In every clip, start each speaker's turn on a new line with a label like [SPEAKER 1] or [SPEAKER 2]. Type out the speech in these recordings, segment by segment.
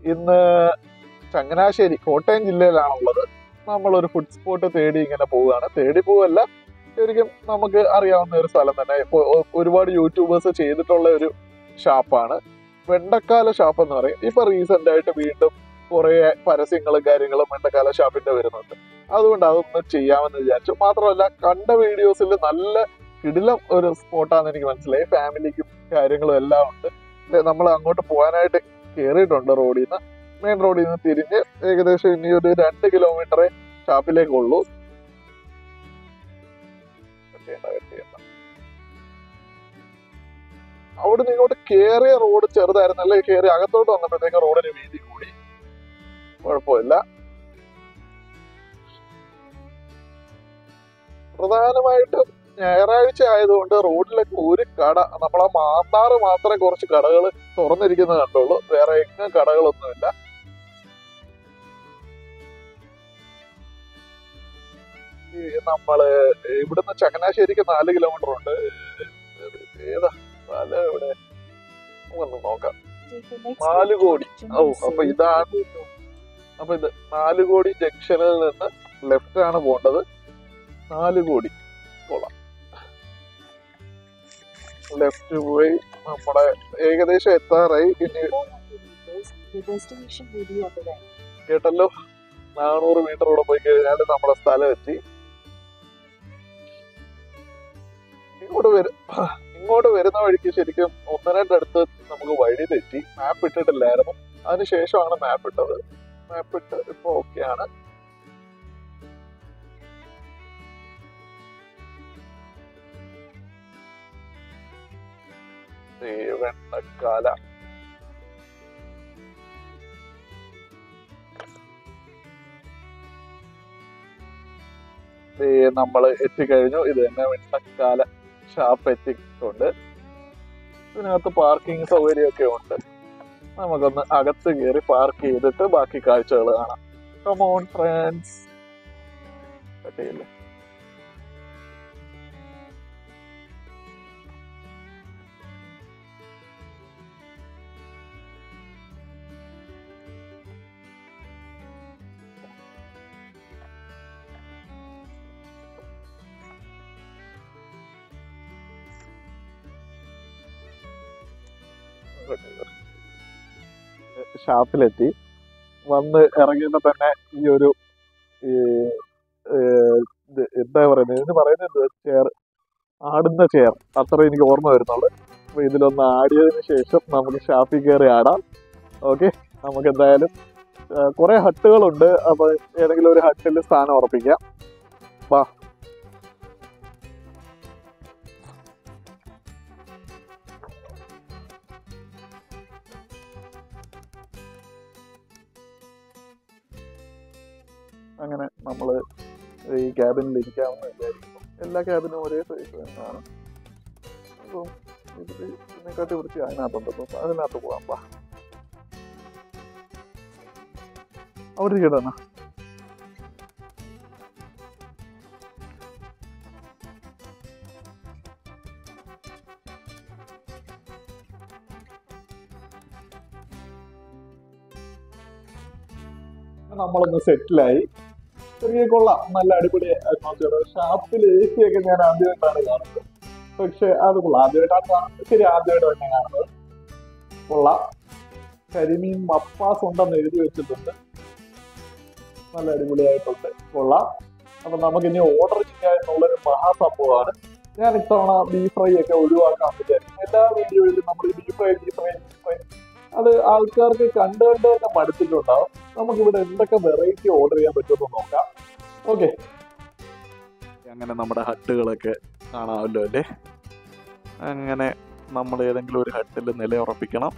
[SPEAKER 1] ഇന്ന് ചങ്ങനാശ്ശേരി കോട്ടയം ജില്ലയിലാണുള്ളത് നമ്മളൊരു food spot തേടി ഇങ്ങനെ പോവുകയാണ് തേടി പോവല്ല ശരിക്കും നമുക്ക് അറിയാവുന്ന ഒരു സ്ഥലം തന്നെ ഇപ്പൊ ഒ- ഒരുപാട് യൂട്യൂബേഴ്സ് ചെയ്തിട്ടുള്ള ഒരു ഷാപ്പാണ് വെണ്ടക്കാല ഷാപ്പ് എന്ന് പറയും ഇപ്പൊ റീസെന്റ് ആയിട്ട് വീണ്ടും കുറെ പരസ്യങ്ങളും കാര്യങ്ങളും വെണ്ടക്കാല ഷാപ്പിന്റെ വരുന്നുണ്ട് അതുകൊണ്ട് അതൊന്ന് ചെയ്യാമെന്ന് വിചാരിച്ചു മാത്രമല്ല കണ്ട വീഡിയോസിൽ നല്ല കിടിലം ഒരു സ്പോട്ടാന്ന് എനിക്ക് മനസ്സിലായി ഫാമിലിക്കും കാര്യങ്ങളും എല്ലാം ഉണ്ട് നമ്മൾ അങ്ങോട്ട് പോകാനായിട്ട് കയറിയിട്ടുണ്ട് റോഡിൽ നിന്ന് മെയിൻ റോഡിൽ നിന്ന് തിരിഞ്ഞ് ഏകദേശം ഇനി ഒരു രണ്ട് കിലോമീറ്ററേ ഷാപ്പിലേക്കുള്ളൂ കട്ട് ചെയ്യണ്ട, കട്ട് ചെയ്യണ്ട. അവിടുന്ന് ഇങ്ങോട്ട് കേറിയ റോഡ് ചെറുതായിരുന്നല്ലേ കേറി അകത്തോട്ട് വന്നപ്പോഴത്തേക്ക് റോഡിന് വീതി കൂടി കുഴപ്പമില്ല പ്രധാനമായിട്ടും ഞായറാഴ്ച ആയതുകൊണ്ട് റോഡിലൊക്കെ ഒരു കട നമ്മളെ മാന്നാറ് മാത്രമേ കുറച്ച് കടകൾ തുറന്നിരിക്കുന്നത് കണ്ടുള്ളൂ വേറെ എങ്ങും കടകളൊന്നുമില്ല ഈ നമ്മള് ഇവിടുന്ന് ചങ്ങനാശ്ശേരിക്ക് നാല് കിലോമീറ്റർ ഉണ്ട് ഏതാ സ്ഥലം എവിടെ ഒന്ന് നോക്കാം നാല് കോടി ഓ അപ്പൊ ഇതാണ് അപ്പൊ ഇത് നാല് കോടി ജംഗ്ഷനിൽ നിന്ന് ലെഫ്റ്റ് ആണ് പോകേണ്ടത് നാല് കോടി കൊള്ളാം ലെഫ്റ്റ് പോയി നമ്മുടെ ഏകദേശം എത്താറായി ഇനി
[SPEAKER 2] The destination will be on the right.
[SPEAKER 1] കേട്ടല്ലോ നാനൂറ് മീറ്റർ കൂടെ പോയി കഴിഞ്ഞാൽ നമ്മുടെ സ്ഥലം എത്തി ഇങ്ങോട്ട് വരും ഇങ്ങോട്ട് വരുന്ന വഴിക്ക് ശരിക്കും ഒന്ന് രണ്ടടുത്ത് നമുക്ക് വഴി തെറ്റി മാപ്പ് ഇട്ടിട്ടില്ലായിരുന്നു അതിനുശേഷമാണ് മാപ്പ് ഇട്ടത് മാപ്പ് ഇട്ട് ഇപ്പൊ ഓക്കെയാണ് ദേ വെണ്ണക്കാല ദേ നമ്മള് എത്തിക്കഴിഞ്ഞു ഇത് തന്നെ വെണ്ണക്കാല ഷാപ്പ് എത്തിയിട്ടുണ്ട് ഇതിനകത്ത് പാർക്കിംഗ് സൗകര്യമൊക്കെ ഉണ്ട് നമുക്കൊന്ന് അകത്ത് കയറി പാർക്ക് ചെയ്തിട്ട് ബാക്കി കാഴ്ചകൾ കാണാം കമോൺ ഫ്രണ്ട്സ് കട്ടിയില്ല ഷാപ്പിലെത്തി വന്ന് ഇറങ്ങിയപ്പോ തന്നെ ഈ ഒരു ഈ, ഏർ, ഇത് എന്താ പറയുന്നത് ഇതിന് പറയുന്നത് ചെയർ ആടുന്ന ചെയർ അത്ര എനിക്ക് ഓർമ്മ വരുന്നുള്ളൂ അപ്പൊ ഇതിലൊന്ന് ആടിയതിന് ശേഷം നമുക്ക് ഷാപ്പിൽ കയറി ആടാം ഓക്കെ നമുക്ക് എന്തായാലും കുറെ ഹട്ടുകളുണ്ട് അപ്പൊ ഏതെങ്കിലും ഒരു ഹട്ടിൽ സ്ഥാനം ഉറപ്പിക്കാം വാ അങ്ങനെ നമ്മൾ ഈ ക്യാബിനിൽ ഇരിക്കാമെന്ന് വിചാരിക്കുന്നു എല്ലാ ക്യാബിനും ഒരേ സൈസ് തന്നെയാണ് അപ്പം ഇതിൽ ഇതിനെക്കാട്ടി വൃത്തി അതിനകത്തുണ്ട് അപ്പം അതിനകത്ത് പോകാം വാ അവിടെ ഇരിക്കട്ടെ നമ്മളൊന്ന് സെറ്റിലായി ചെറിയ കൊള്ളാം നല്ല അടിപൊളി അറ്റ്മോസ്ഫിയർ ഷാപ്പിൽ എ സി ഒക്കെ ഞാൻ ആദ്യമായിട്ടാണ് കാണുന്നത് പക്ഷെ അത് കൊള്ളാം ആദ്യമായിട്ടാണ് കാണുന്നത് ശരി ആദ്യമായിട്ട് തന്നെ കാണുന്നത് കൊള്ളാം കരിമീൻ മപ്പാസ് ഉണ്ടെന്ന് എഴുതി വെച്ചിട്ടുണ്ട് നല്ല അടിപൊളിയായിട്ടുണ്ട് കൊള്ളാം അപ്പൊ നമുക്ക് ഇനി ഓർഡർ ചെയ്യുക എന്നുള്ളൊരു മഹാസംഭവമാണ് ഞാൻ ഇത്തവണ ബീഫ് ഫ്രൈ ഒക്കെ ഒഴിവാക്കാൻ വിചാരിച്ചു എല്ലാ വീഡിയോയിലും നമ്മൾ ഈ beef fry beef fry beef fry അത് ആൾക്കാർക്ക് കണ്ടു കണ്ട് തന്നെ മടുത്തിട്ടുണ്ടാവും നമുക്കിവിടെ എന്തൊക്കെ വെറൈറ്റി ഓർഡർ ചെയ്യാൻ പറ്റുമെന്ന് നോക്കാം ഓക്കെ അങ്ങനെ നമ്മുടെ ഹട്ടുകളൊക്കെ കാണാമല്ലോ അല്ലേ അങ്ങനെ നമ്മൾ ഏതെങ്കിലും ഒരു ഹട്ടിൽ നിലയുറപ്പിക്കണം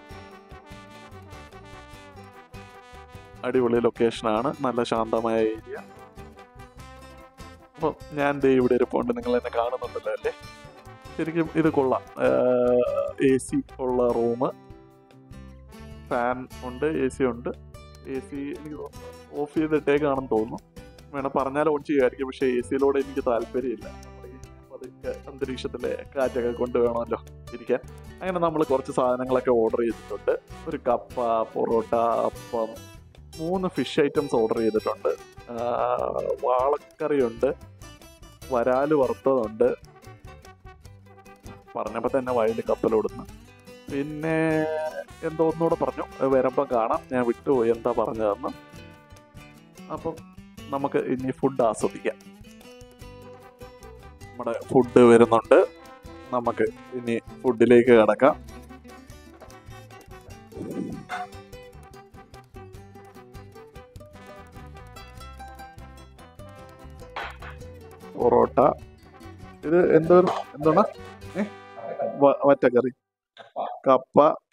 [SPEAKER 1] അടിപൊളി ലൊക്കേഷനാണ് നല്ല ശാന്തമായ ഏരിയ അപ്പം ഞാൻ ദേ ഇവിടെ ഇരിപ്പുണ്ട് നിങ്ങൾ എന്നെ കാണുന്നുണ്ടല്ലോ അല്ലേ ശരിക്കും ഇത് കൊള്ളാം എ സി ഉള്ള റൂം ഫാൻ ഉണ്ട് എ സി ഉണ്ട് എ സി എനിക്ക് ഓഫ് ചെയ്തിട്ടേക്കാണെന്ന് തോന്നുന്നു വേണം പറഞ്ഞാൽ ഓൺ ചെയ്യുമായിരിക്കും പക്ഷേ എ സിയിലൂടെ എനിക്ക് താല്പര്യമില്ല നമ്മുടെ ഈ പതുക്കെ അന്തരീക്ഷത്തിലെ കാറ്റൊക്കെ കൊണ്ട് വേണമല്ലോ ഇരിക്കാൻ അങ്ങനെ നമ്മൾ കുറച്ച് സാധനങ്ങളൊക്കെ ഓർഡർ ചെയ്തിട്ടുണ്ട് ഒരു കപ്പ പൊറോട്ട അപ്പം മൂന്ന് ഫിഷ് ഐറ്റംസ് ഓർഡർ ചെയ്തിട്ടുണ്ട് ആ, വാളക്കറിയുണ്ട് വരാല് വറുത്തതുണ്ട് പറഞ്ഞപ്പോൾ തന്നെ വയലിൽ കപ്പലോടുന്നു പിന്നെ എന്തോ ഒന്നുകൂടെ പറഞ്ഞു അത് വരുമ്പോൾ കാണാം ഞാൻ വിട്ടുപോയി എന്താ പറഞ്ഞതെന്ന് അപ്പം നമുക്ക് ഇനി ഫുഡ് ആസ്വദിക്കാം നമ്മുടെ ഫുഡ് വരുന്നുണ്ട് നമുക്ക് ഇനി ഫുഡിലേക്ക് കിടക്കാം പൊറോട്ട ഇത് എന്തോ എന്താണ് ഏ വ- വറ്റക്കറി കപ്പ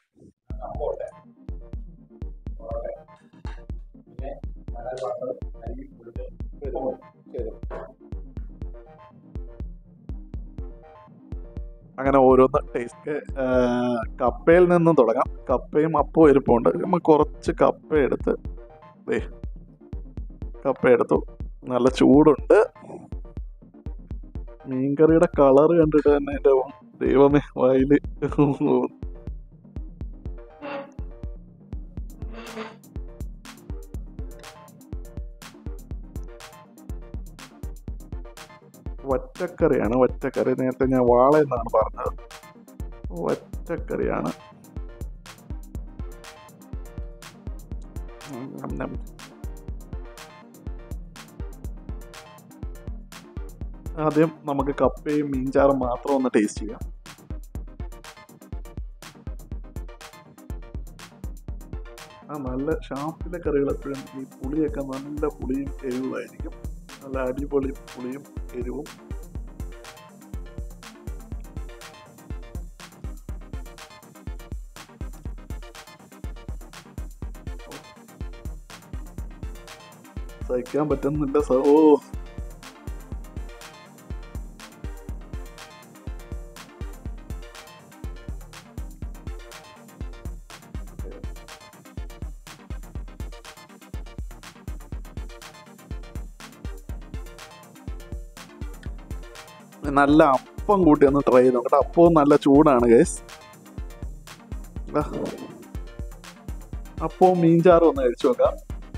[SPEAKER 1] അങ്ങനെ ഓരോന്ന് ടേസ്റ്റ് കപ്പയിൽ നിന്നും തുടങ്ങാം കപ്പയും അപ്പവും ഇരിപ്പുണ്ട് നമ്മൾ കുറച്ച് കപ്പ എടുത്ത് ദേ കപ്പ എടുത്തു നല്ല ചൂടുണ്ട് മീൻകറിയുടെ കളർ കണ്ടിട്ട് തന്നെ എൻ്റെ ദൈവമേ വായില് വറ്റക്കറിയാണ് വറ്റക്കറി നേരത്തെ ഞാൻ വാള എന്നാണ് പറഞ്ഞത് വറ്റക്കറിയാണ് ഉം, നം, നം. ആദ്യം നമുക്ക് കപ്പയും മീൻചാറും മാത്രം ഒന്ന് ടേസ്റ്റ് ചെയ്യാം ആ നല്ല ഷാപ്പിലെ കറികൾ എപ്പോഴും ഈ പുളിയൊക്കെ നല്ല പുളിയും എരിവുമായിരിക്കും നല്ല അടിപൊളി പുളിയും എരിവും സഹിക്കാൻ പറ്റുന്നില്ല സോ ഓ നല്ല അപ്പം കൂട്ടി ഒന്ന് ട്രൈ ചെയ്ത് നോക്കട്ടെ അപ്പവും നല്ല ചൂടാണ് ഗൈസ് അപ്പവും മീൻചാറും ഒന്ന് കഴിച്ചു നോക്കാം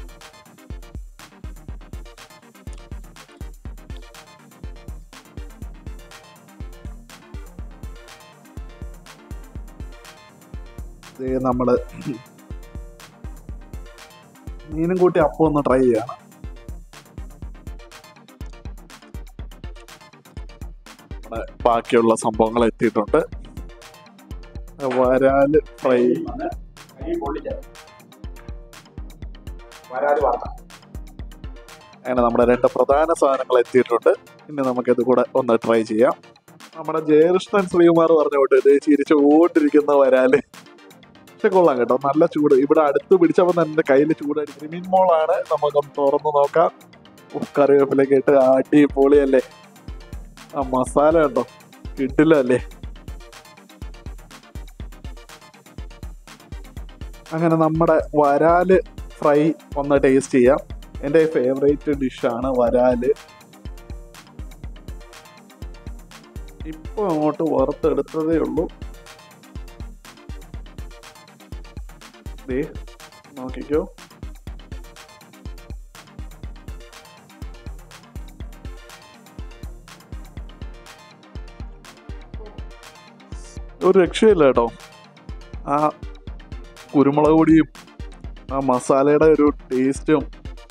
[SPEAKER 1] ദേ നമ്മള് മീനും കൂട്ടി അപ്പം ഒന്ന് ട്രൈ ചെയ്യാണ് നമ്മുടെ ബാക്കിയുള്ള സംഭവങ്ങൾ എത്തിയിട്ടുണ്ട് വരാല് ഫ്രൈ അങ്ങനെ നമ്മുടെ രണ്ട് പ്രധാന സാധനങ്ങൾ എത്തിയിട്ടുണ്ട് ഇനി നമുക്കിത് കൂടെ ഒന്ന് ട്രൈ ചെയ്യാം നമ്മുടെ ജയകൃഷ്ണൻ ശ്രീകുമാർ പറഞ്ഞോട്ട് ഇത് ചിരിച്ചുകൊണ്ടിരിക്കുന്ന വരാല് പക്ഷെ കൊള്ളാം കേട്ടോ നല്ല ചൂട് ഇവിടെ അടുത്ത് പിടിച്ചപ്പോൾ തന്നെ എൻ്റെ കയ്യിൽ ചൂടായിട്ട് മീൻ മോളാണ് നമുക്കൊന്ന് തുറന്ന് നോക്കാം ഉഫ്, കറിവേപ്പിലൊക്കെ ഇട്ട് ആട്ടി പൊളിയല്ലേ ആ മസാല കണ്ടോ കിട്ടില്ല അല്ലേ അങ്ങനെ നമ്മുടെ വരാല് ഫ്രൈ ഒന്ന് ടേസ്റ്റ് ചെയ്യാം എൻ്റെ ഫേവറേറ്റ് ഡിഷാണ് വരാല് ഇപ്പൊ അങ്ങോട്ട് വറുത്തെടുത്തതേ ഉള്ളൂ ദേ നോക്കിക്കോ ഒരു രക്ഷയില്ല കേട്ടോ ആ കുരുമുളക് പൊടിയും ആ മസാലയുടെ ഒരു ടേസ്റ്റും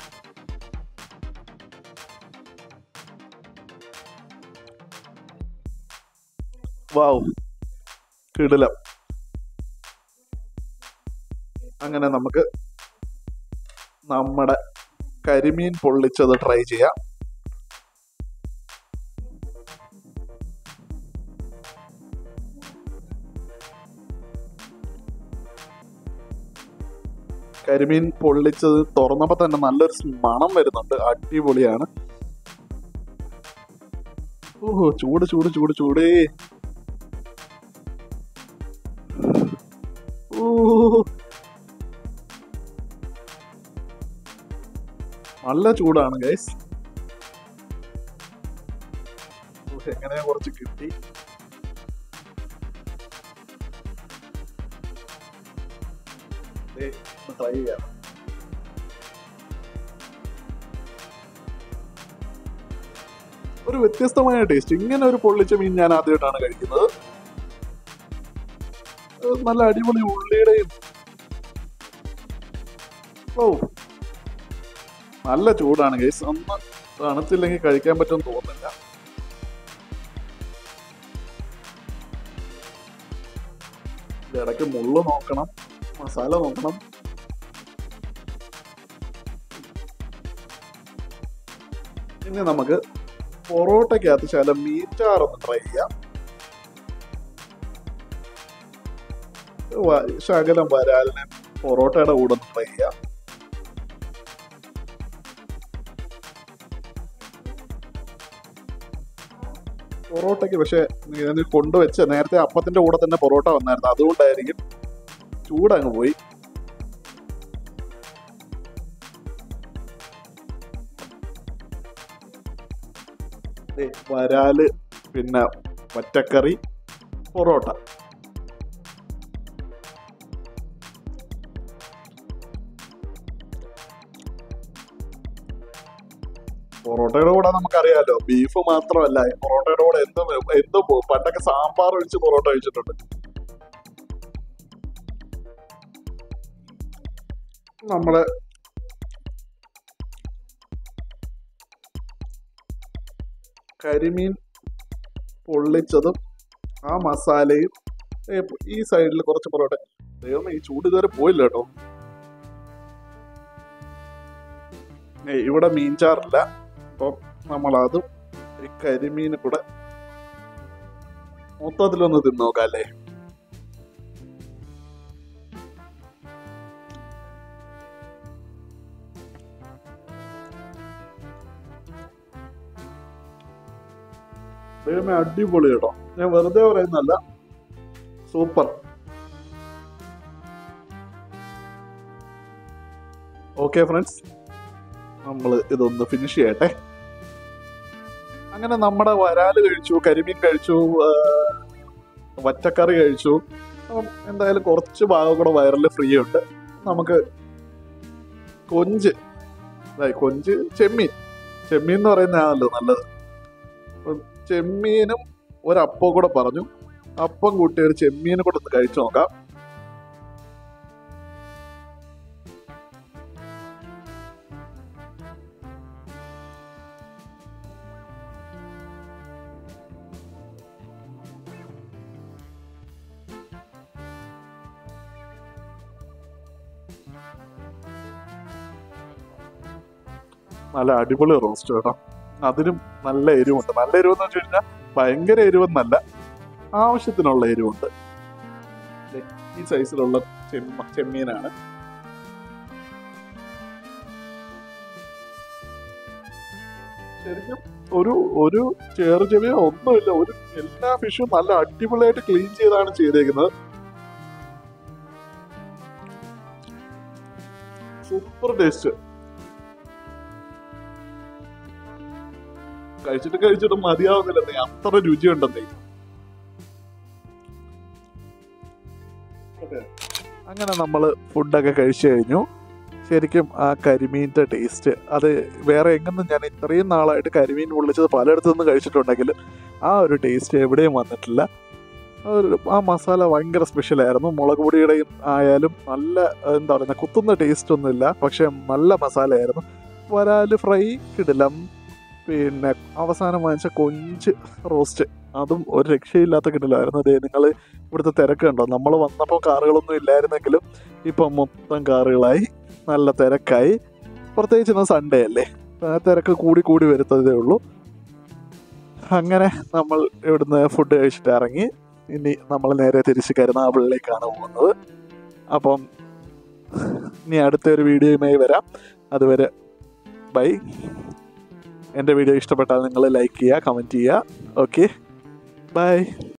[SPEAKER 1] വാവ് കിടിലം അങ്ങനെ നമുക്ക് നമ്മുടെ കരിമീൻ പൊള്ളിച്ചത് ട്രൈ ചെയ്യാം കരിമീൻ പൊള്ളിച്ചത് തുറന്നപ്പോ തന്നെ നല്ലൊരു സ് മണം വരുന്നുണ്ട് അടിപൊളിയാണ് ഓഹോ ചൂട് ചൂട് ചൂട് ചൂടേ ഓ നല്ല ചൂടാണ് ഗൈസ് എങ്ങനെയാ കുറച്ച് കിട്ടി ട്രൈ ചെയ്യാം ഒരു വ്യത്യസ്തമായ ടേസ്റ്റ് ഇങ്ങനെ ഒരു പൊള്ളിച്ച മീൻ ഞാൻ ആദ്യമായിട്ടാണ് കഴിക്കുന്നത് അത് നല്ല അടിപൊളി ഉള്ളിയുടെയും ഓ നല്ല ചൂടാണ് ഗൈസ് ഒന്ന് തണുത്തില്ലെങ്കിൽ കഴിക്കാൻ പറ്റുമെന്ന് തോന്നുന്നില്ല ഇത് ഇടയ്ക്ക് മുള്ളു നോക്കണം മസാല നോക്കണം ഇനി നമുക്ക് പൊറോട്ടയ്ക്കകത്ത് ശകലം മീറ്റാർ ഒന്ന് ട്രൈ ചെയ്യാം വ- ശകലം വരാലിനെ പൊറോട്ടയുടെ കൂടെ ഒന്ന് ട്രൈ ചെയ്യാം പൊറോട്ടയ്ക്ക് പക്ഷെ ഞാൻ കൊണ്ടുവച്ച നേരത്തെ അപ്പത്തിന്റെ കൂടെ തന്നെ പൊറോട്ട വന്നായിരുന്നു അതുകൊണ്ടായിരിക്കും ചൂടങ്ങ് പോയി ദേ, വരാല് പിന്നെ പച്ചക്കറി പൊറോട്ട പൊറോട്ടയുടെ കൂടെ നമുക്കറിയാലോ ബീഫ് മാത്രമല്ല പൊറോട്ടയുടെ കൂടെ എന്തും എന്തും പോകും പണ്ടൊക്കെ സാമ്പാർ ഒഴിച്ച് പൊറോട്ട കഴിച്ചിട്ടുണ്ട് നമ്മള് കരിമീൻ പൊള്ളിച്ചതും ആ മസാലയും ഏ, ഈ സൈഡിൽ കുറച്ച് പൊറോട്ട ദൈവമേ ഈ ചൂട് ഇതുവരെ പോയില്ല കേട്ടോ ഏ, ഇവിടെ മീൻചാറില്ല അപ്പം നമ്മൾ അതും ഈ കരിമീന് കൂടെ മൊത്തത്തിലൊന്ന് തിന്നോക്കാം അല്ലേ ദൈവമേ അടിപൊളി കേട്ടോ ഞാൻ വെറുതെ പറയുന്നല്ല സൂപ്പർ ഓക്കെ ഫ്രണ്ട്സ് നമ്മൾ ഇതൊന്ന് ഫിനിഷ് ചെയ്യട്ടെ അങ്ങനെ നമ്മുടെ വരാല് കഴിച്ചു കരിമീൻ കഴിച്ചു ആ, വറ്റക്കറി കഴിച്ചു അപ്പം എന്തായാലും കുറച്ച് ഭാഗം കൂടെ വയറിൽ ഫ്രീ ഉണ്ട് നമുക്ക് കൊഞ്ച് ദേ, കൊഞ്ച് ചെമ്മീൻ ചെമ്മീൻ എന്ന് പറയുന്നതാണല്ലോ നല്ലത് അപ്പം ചെമ്മീനും ഒരപ്പം കൂടെ പറഞ്ഞു അപ്പം കൂട്ടി ഒരു ചെമ്മീനും കൂടെ ഒന്ന് കഴിച്ചു നോക്കാം നല്ല അടിപൊളി റോസ്റ്റ് കേട്ടോ അതിനും നല്ല എരിവുണ്ട് നല്ല എരിവെന്ന് വെച്ച് കഴിഞ്ഞാൽ ഭയങ്കര എരിവെന്നല്ല ആവശ്യത്തിനുള്ള എരിവുണ്ട് ദേ, ഈ സൈസിലുള്ള ചെമ്മ ചെമ്മീനാണ് ശരിക്കും ഒരു ഒരു ചേറ് ചെവിയോ ഒന്നുമില്ല ഒരു എല്ലാ ഫിഷും നല്ല അടിപൊളിയായിട്ട് ക്ലീൻ ചെയ്താണ് ചെയ്തേക്കുന്നത് സൂപ്പർ ടേസ്റ്റ് കഴിച്ചിട്ട് കഴിച്ചിട്ട് മതിയാവുന്നില്ലെന്നേ അത്ര രുചിയുണ്ടെന്നേ അങ്ങനെ നമ്മൾ ഫുഡൊക്കെ കഴിച്ചു കഴിഞ്ഞു ശരിക്കും ആ കരിമീൻ്റെ ടേസ്റ്റ് അത് വേറെ എങ്ങൊന്നും ഞാൻ ഇത്രയും നാളായിട്ട് കരിമീൻ പൊള്ളിച്ചത് പലയിടത്തു നിന്ന് കഴിച്ചിട്ടുണ്ടെങ്കിൽ ആ ഒരു ടേസ്റ്റ് എവിടെയും വന്നിട്ടില്ല ഒരു- ആ മസാല ഭയങ്കര സ്പെഷ്യലായിരുന്നു മുളക് പൊടിയുടെയും ആയാലും നല്ല എന്താ പറയുക കുത്തുന്ന ടേസ്റ്റ് ഒന്നുമില്ല പക്ഷെ നല്ല മസാലയായിരുന്നു വരാല് ഫ്രൈ കിടിലം പിന്നെ അവസാനം വാങ്ങിച്ച കൊഞ്ച് റോസ്റ്റ് അതും ഒരു രക്ഷയില്ലാത്ത കിടിലായിരുന്നു അതെ നിങ്ങൾ ഇവിടുത്തെ തിരക്ക് കണ്ടോ നമ്മൾ വന്നപ്പോൾ കാറുകളൊന്നും ഇല്ലായിരുന്നെങ്കിലും ഇപ്പം മൊത്തം കാറുകളായി നല്ല തിരക്കായി പ്രത്യേകിച്ച് ഇന്ന് സൺഡേ അല്ലേ ആ തിരക്ക് കൂടി കൂടി വരുത്തതേ ഉള്ളൂ അങ്ങനെ നമ്മൾ ഇവിടുന്ന് ഫുഡ് കഴിച്ചിട്ട് ഇറങ്ങി ഇനി നമ്മൾ നേരെ തിരിച്ച് കരുനാഗപ്പള്ളിയിലേക്കാണ് പോകുന്നത് അപ്പം ഇനി അടുത്ത ഒരു വീഡിയോയുമായി വരാം അതുവരെ ബൈ എൻ്റെ വീഡിയോ ഇഷ്ടപ്പെട്ടാൽ നിങ്ങൾ ലൈക്ക് ചെയ്യുക കമൻറ്റ് ചെയ്യുക ഓക്കെ ബൈ